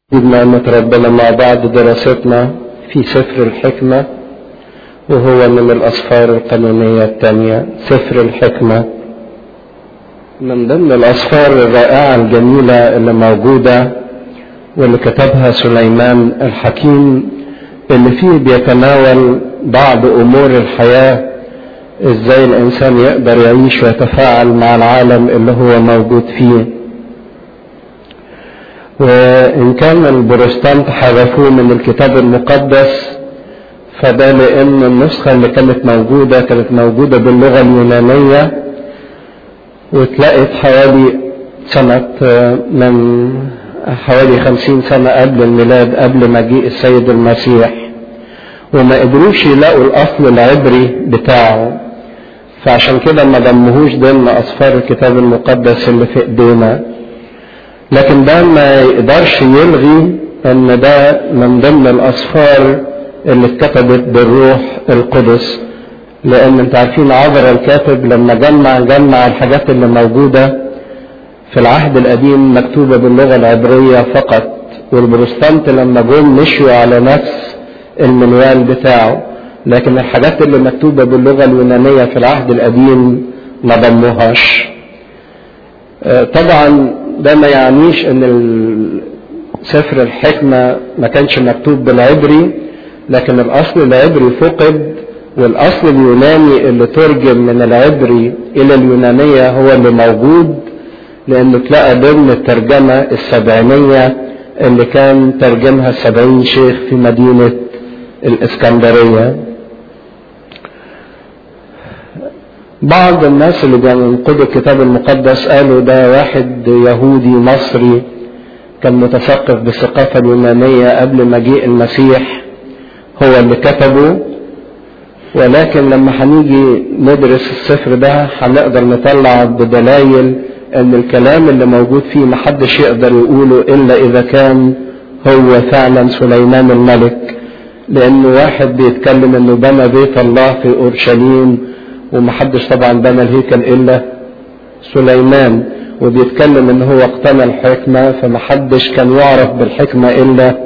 نعمة ربنا مع بعض دراستنا في سفر الحكمة وهو من الأسفار القانونية الثانية سفر الحكمة من ضمن الأسفار الرائعة الجميلة اللي موجودة واللي كتبها سليمان الحكيم اللي فيه بيتناول بعض أمور الحياة ازاي الإنسان يقدر يعيش ويتفاعل مع العالم اللي هو موجود فيه وإن كان البروتستانت حذفوه من الكتاب المقدس فده لأن النسخة اللي كانت موجودة كانت موجودة باللغة اليونانية واتلقت حوالي سنة من حوالي خمسين سنة قبل الميلاد قبل مجيء السيد المسيح وما قدروش يلاقوا الأصل العبري بتاعه فعشان كده ما ضمهوش ضمن أسفار الكتاب المقدس اللي في إيدينا لكن ده ما يقدرش يلغي ان ده من ضمن الاسفار اللي اتكتبت بالروح القدس لان انت عارفين عبر الكاتب لما جمع جمع الحاجات اللي موجوده في العهد القديم مكتوبه باللغه العبريه فقط والبروتستانت لما جم مشوا على نفس المنوال بتاعه لكن الحاجات اللي مكتوبه باللغه اليونانيه في العهد القديم ما ضموهاش طبعا ده ما يعنيش ان سفر الحكمة ما كانش مكتوب بالعبري لكن الاصل العبري فقد والاصل اليوناني اللي ترجم من العبري الى اليونانية هو اللي موجود لانه تلاقى ضمن الترجمة السبعينية اللي كان ترجمها السبعين شيخ في مدينة الاسكندرية بعض الناس اللي بينقدوا الكتاب المقدس قالوا ده واحد يهودي مصري كان متثقف بالثقافة اليونانية قبل مجيء المسيح هو اللي كتبه ولكن لما هنيجي ندرس السفر ده هنقدر نطلع بدلائل ان الكلام اللي موجود فيه محدش يقدر يقوله الا اذا كان هو فعلا سليمان الملك لانه واحد بيتكلم انه بنى بيت الله في اورشليم ومحدش طبعا بنى الهيكل الا سليمان وبيتكلم ان هو اقتنى الحكمه فمحدش كان يعرف بالحكمه الا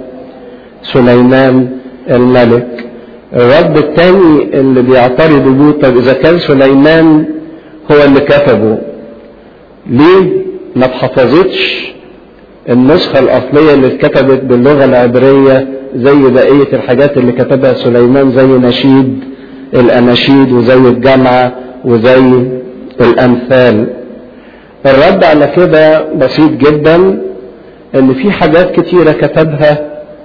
سليمان الملك الرد الثاني اللي بيعترض بيه طب اذا كان سليمان هو اللي كتبه ليه ما اتحفظتش النسخة الأصلية اللي اتكتبت باللغة العبرية زي بقية الحاجات اللي كتبها سليمان زي نشيد الأناشيد وزي الجامعة وزي الأمثال الرد على كده بسيط جدا ان في حاجات كتيرة كتبها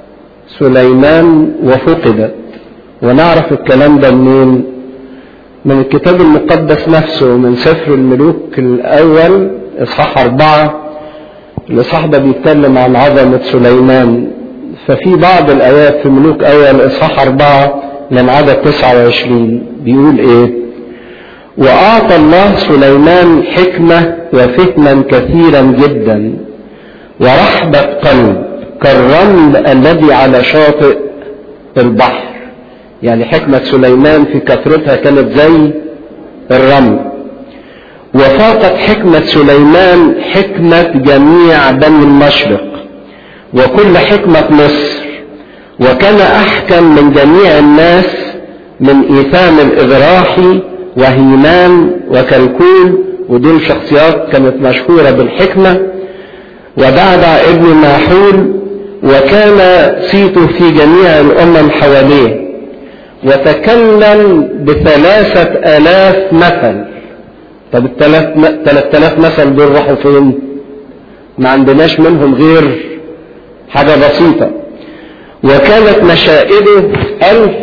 سليمان وفقدت ونعرف الكلام ده منين من الكتاب المقدس نفسه من سفر الملوك الأول إصحاح أربعة الإصحاح ده بيتكلم عن عظمة سليمان ففي بعض الآيات في ملوك أول إصحاح أربعة من عدد 29 بيقول ايه واعطى الله سليمان حكمة وفهما كثيرا جدا ورحبة قلب كالرمل الذي على شاطئ البحر يعني حكمة سليمان في كثرتها كانت زي الرمل وفاقت حكمة سليمان حكمة جميع بني المشرق وكل حكمة مصر وكان أحكم من جميع الناس من إيثام الإغراحي وهيمان وكلكول ودول شخصيات كانت مشهورة بالحكمة ودعدع ابن ماحول وكان صيته في جميع الأمم حواليه وتكلم بثلاثة آلاف مثل طب الثلاث آلاف مثل دول راحوا فين؟ ما عندناش منهم غير حاجة بسيطة وكانت مشائده ألف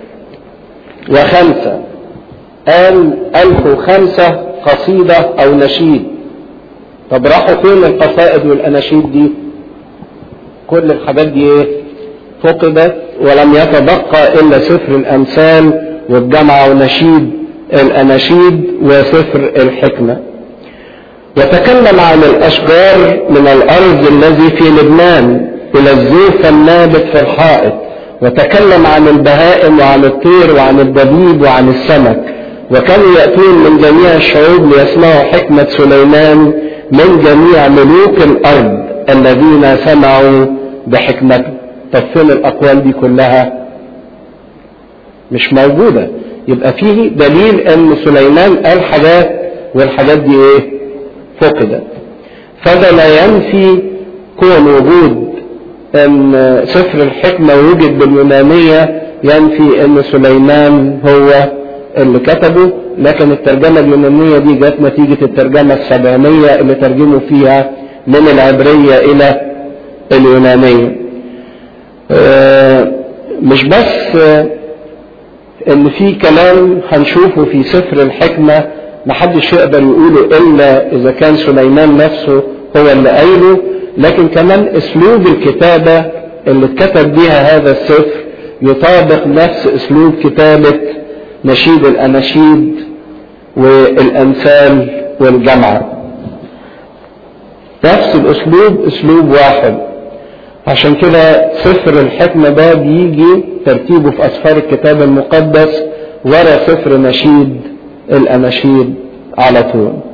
وخمسة قال ألف وخمسة قصيدة أو نشيد طب راحوا فين القصائد والأناشيد دي كل الحاجات دي ايه فقدت ولم يتبقى إلا سفر الأمثال والجمع ونشيد الأناشيد وسفر الحكمة وتكلم عن الأشجار من الأرض الذي في لبنان إلى الزيف النابت في الحائط وتكلم عن البهائم وعن الطير وعن الدبيب وعن السمك وكانوا يأتون من جميع الشعوب ليسمعوا حكمة سليمان من جميع ملوك الأرض الذين سمعوا بحكمته طب فين الأقوال دي كلها مش موجودة يبقى فيه دليل ان سليمان قال حاجات والحاجات دي ايه فقدت فده لا ينفي كون وجود ان سفر الحكمة وجد باليونانية ينفي ان سليمان هو اللي كتبه لكن الترجمة اليونانية دي جت نتيجة الترجمة السبعينية اللي ترجموا فيها من العبرية الى اليونانية مش بس ان في كلام هنشوفه في سفر الحكمة محدش يقدر يقوله الا اذا كان سليمان نفسه هو اللي قايله لكن كمان اسلوب الكتابة اللي اتكتب بيها هذا السفر يطابق نفس اسلوب كتابة نشيد الاناشيد والامثال والجمعة نفس الاسلوب اسلوب واحد عشان كده سفر الحكمة ده بيجي ترتيبه في أسفار الكتاب المقدس ورا سفر نشيد الأناشيد على طول